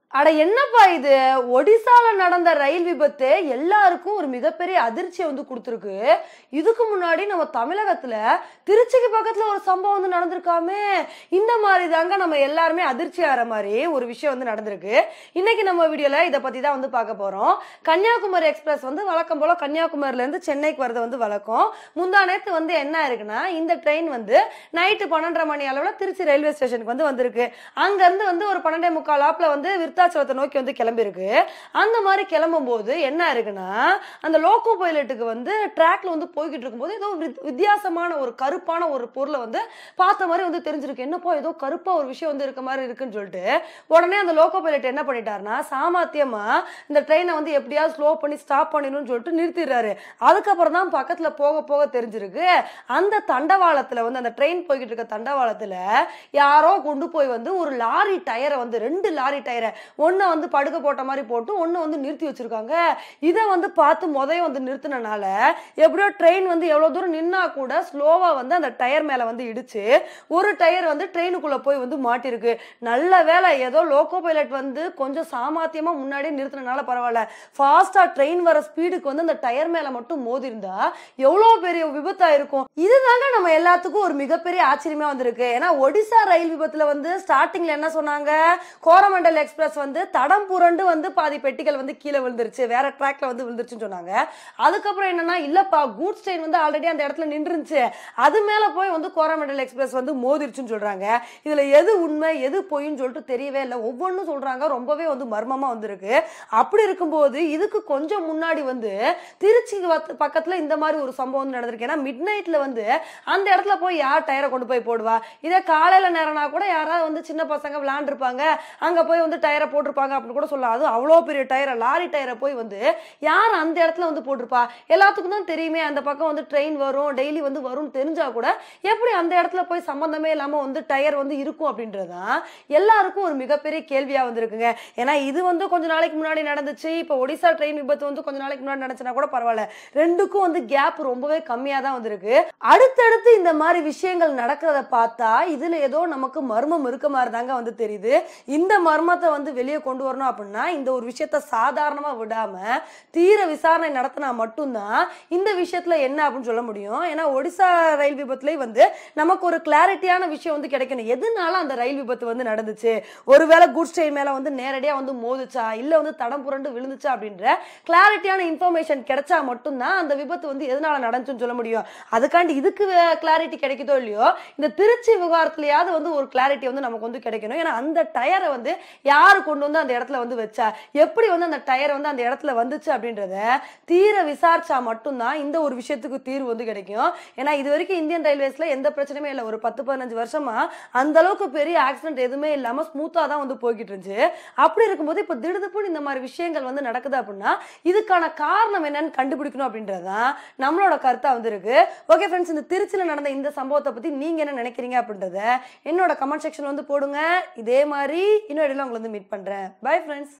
அட என்னப்பா இது ஒடிசால நடந்த ரயில் விபத்து எல்லாருக்கும் ஒரு மிகப்பெரிய அதிர்ச்சியை வந்து கொடுத்துருக்கு இதுக்கு முன்னாடி நம்ம தமிழகத்துல திருச்சிக்கு பக்கத்துல ஒரு சம்பவம் வந்து நடந்திருக்காமே இந்த மாதிரி தாங்க நம்ம எல்லாருமே அதிர்ச்சி ஆகிற மாதிரி ஒரு விஷயம் வந்து நடந்திருக்கு இன்னைக்கு நம்ம வீடியோல இதை பத்தி தான் வந்து பார்க்க போறோம் கன்னியாகுமரி எக்ஸ்பிரஸ் வந்து வழக்கம் போல கன்னியாகுமரியில இருந்து சென்னைக்கு வரது வந்து வழக்கம் முந்தா நேத்து வந்து என்ன இருக்குன்னா இந்த ட்ரெயின் வந்து நைட்டு பன்னெண்டரை மணி அளவுல திருச்சி ரயில்வே ஸ்டேஷனுக்கு வந்து வந்திருக்கு அங்க இருந்து வந்து ஒரு பன்னெண்டே முக்கால் ஆப்ல வந்து விருத்தாச்சலத்தை நோக்கி வந்து கிளம்பியிருக்கு அந்த மாதிரி கிளம்பும் போது என்ன இருக்குன்னா அந்த லோக்கோ பைலட்டுக்கு வந்து ட்ராக்ல வந்து போய்கிட்டு இருக்கும்போது ஏதோ வித்- வித்தியாசமான ஒரு கருப்பான ஒரு பொருளை வந்து பார்த்த மாதிரி வந்து தெரிஞ்சிருக்கு என்னப்பா ஏதோ கருப்பா ஒரு விஷயம் வந்து இருக்க மாதிரி இருக்குன்னு சொல்லிட்டு உடனே அந்த லோக்கோ பைலட் என்ன பண்ணிட்டாருன்னா சாமர்த்தியமா இந்த ட்ரெயினை வந்து எப்படியாவது ஸ்லோ பண்ணி ஸ்டாப் பண்ணிடணும்னு சொல்லிட்டு நிறுத்திடுறாரு அதுக்கப்புறம் தான் பக்கத்துல போக போக தெரிஞ்சிருக்கு அந்த தண்டவாளத்துல வந்து அந்த ட்ரெயின் போய்கிட்டு இருக்க தண்டவாளத்துல யாரோ கொண்டு போய் வந்து ஒரு லாரி டயரை வந்து ரெண்டு லாரி டயரை ஒன்றை வந்து படுக்க போட்ட மாதிரி போட்டு ஒன்று வந்து நிறுத்தி வச்சிருக்காங்க இதை வந்து பார்த்து முதைய வந்து நிறுத்தினால எப்படியோ ட்ரெயின் வந்து எவ்வளோ தூரம் நின்னா கூட ஸ்லோவாக வந்து அந்த டயர் மேலே வந்து இடிச்சு ஒரு டயர் வந்து ட்ரெயினுக்குள்ளே போய் வந்து மாட்டிருக்கு நல்ல வேலை ஏதோ லோக்கோ பைலட் வந்து கொஞ்சம் சாமர்த்தியமாக முன்னாடியே நிறுத்தினால பரவாயில்ல ஃபாஸ்ட்டாக ட்ரெயின் வர ஸ்பீடுக்கு வந்து அந்த டயர் மேலே மட்டும் மோதி இருந்தா எவ்வளோ பெரிய விபத்தா இருக்கும் இதுதாங்க நம்ம எல்லாத்துக்கும் ஒரு மிகப்பெரிய ஆச்சரியமா வந்திருக்கு ஏன்னா ஒடிசா ரயில் விபத்துல வந்து ஸ்டார்டிங்ல என்ன சொன்னாங்க கோரமண்டல் எக்ஸ்பிரஸ் வந்து தடம் புரண்டு வந்து பாதி பெட்டிகள் வந்து கீழே விழுந்துருச்சு வேற ட்ராக்ல வந்து விழுந்துருச்சுன்னு சொன்னாங்க அதுக்கப்புறம் என்னன்னா இல்லப்பா கூட்ஸ் ட்ரெயின் வந்து ஆல்ரெடி அந்த இடத்துல நின்றுச்சு அது மேல போய் வந்து கோரமண்டல் எக்ஸ்பிரஸ் வந்து மோதிருச்சுன்னு சொல்றாங்க இதுல எது உண்மை எது பொய்ன்னு சொல்லிட்டு தெரியவே இல்லை ஒவ்வொன்றும் சொல்றாங்க ரொம்பவே வந்து மர்மமா வந்திருக்கு அப்படி இருக்கும்போது இதுக்கு கொஞ்சம் முன்னாடி வந்து திருச்சிக்கு வத்த- பக்கத்துல இந்த மாதிரி ஒரு சம்பவம் வந்து நடந்திருக்கு ஏன்னா மிட் நைட்ல வந்து அந்த இடத்துல போய் யார் டயரை கொண்டு போய் போடுவா இதே காலையில நேரம்னா கூட யாராவது வந்து சின்ன பசங்க விளையாண்டுருப்பாங்க அங்க போய் வந்து டயரை போட்டிருப்பாங்க அப்படின்னு கூட சொல்லலாம் அது அவ்வளோ பெரிய டயரை லாரி டயரை போய் வந்து யார் அந்த இடத்துல வந்து போட்டிருப்பா எல்லாத்துக்கும் தான் தெரியுமே அந்த பக்கம் வந்து ட்ரெயின் வரும் டெய்லி வந்து வரும்னு தெரிஞ்சா கூட எப்படி அந்த இடத்துல போய் சம்பந்தமே இல்லாம வந்து டயர் வந்து இருக்கும் அப்படின்றதுதான் எல்லாருக்கும் ஒரு மிகப்பெரிய கேள்வியா வந்திருக்குங்க ஏன்னா இது வந்து கொஞ்ச நாளைக்கு முன்னாடி நடந்துச்சு இப்போ ஒடிசா ட்ரெயின் விபத்து வந்து கொஞ்ச நாளைக்கு முன்னாடி நடந்துச்சுன்னா கூட பரவாயில்ல ரெண்டுக்கும் வந்து கேப் ரொம்பவே கம்மியா தான் வந்திருக்கு அடுத்தடுத்து இந்த மாதிரி விஷயங்கள் நடக்கிறத பார்த்தா இதுல ஏதோ நமக்கு மர்மம் இருக்க மாதிரி தாங்க வந்து தெரியுது இந்த மர்மத்தை வந்து வெளியே கொண்டு வரணும் அப்படின்னா இந்த ஒரு விஷயத்த சாதாரணமா விடாம தீர விசாரணை நடத்தினா மட்டும்தான் இந்த விஷயத்துல என்ன அப்படின்னு சொல்ல முடியும் ஏன்னா ஒடிசா ரயில் விபத்துலயே வந்து நமக்கு ஒரு கிளாரிட்டியான விஷயம் வந்து கிடைக்கணும் எதனால அந்த ரயில் விபத்து வந்து நடந்துச்சு ஒருவேளை குட்ஸ் ட்ரெயின் மேல வந்து நேரடியா வந்து மோதுச்சா இல்ல வந்து தடம் புரண்டு விழுந்துச்சா அப்படின்ற கிளாரிட்டியான இன்ஃபர்மேஷன் கிடைச்சா மட்டும்தான் அந்த விபத்து வந்து எதனால நடந்துச்சுன்னு சொல்ல முடியும் அதுக்காண்டி இதுக்கு கிளாரிட்டி கிடைக்குதோ இல்லையோ இந்த திருச்சி விவகாரத்துலயாவது வந்து ஒரு கிளாரிட்டி வந்து நமக்கு வந்து கிடைக்கணும் ஏன்னா அந்த டயரை வந்து யாரு கொண்டு வந்து அந்த இடத்துல வந்து வச்சா எப்படி வந்து அந்த டயர் வந்து அந்த இடத்துல வந்துச்சு அப்படின்றத தீர விசாரிச்சா மட்டும்தான் இந்த ஒரு விஷயத்துக்கு தீர்வு வந்து கிடைக்கும் ஏன்னா இது வரைக்கும் இந்தியன் ரயில்வேஸ்ல எந்த பிரச்சனையுமே இல்லை ஒரு பத்து பதினஞ்சு வருஷமா அந்த அளவுக்கு பெரிய ஆக்சிடென்ட் எதுவுமே இல்லாம ஸ்மூத்தா தான் வந்து போய்கிட்டு இருந்துச்சு அப்படி இருக்கும்போது இப்போ திடுதுப்புன்னு இந்த மாதிரி விஷயங்கள் வந்து நடக்குது அப்படின்னா இதுக்கான காரணம் என்னன்னு கண்டுபிடிக்கணும் அப்படின்றதுதான் நம்மளோட கருத்தா வந்து இருக்கு ஓகே ஃப்ரெண்ட்ஸ் இந்த திருச்சியில் நடந்த இந்த சம்பவத்தை பத்தி நீங்க என்ன நினைக்கிறீங்க அப்படின்றத என்னோட கமெண்ட் செக்ஷன் வந்து போடுங்க இதே மாதிரி இன்னொரு இடையில உங்களை வந்து மீட் பண்றேன் பை ஃப்ரெண்ட்ஸ்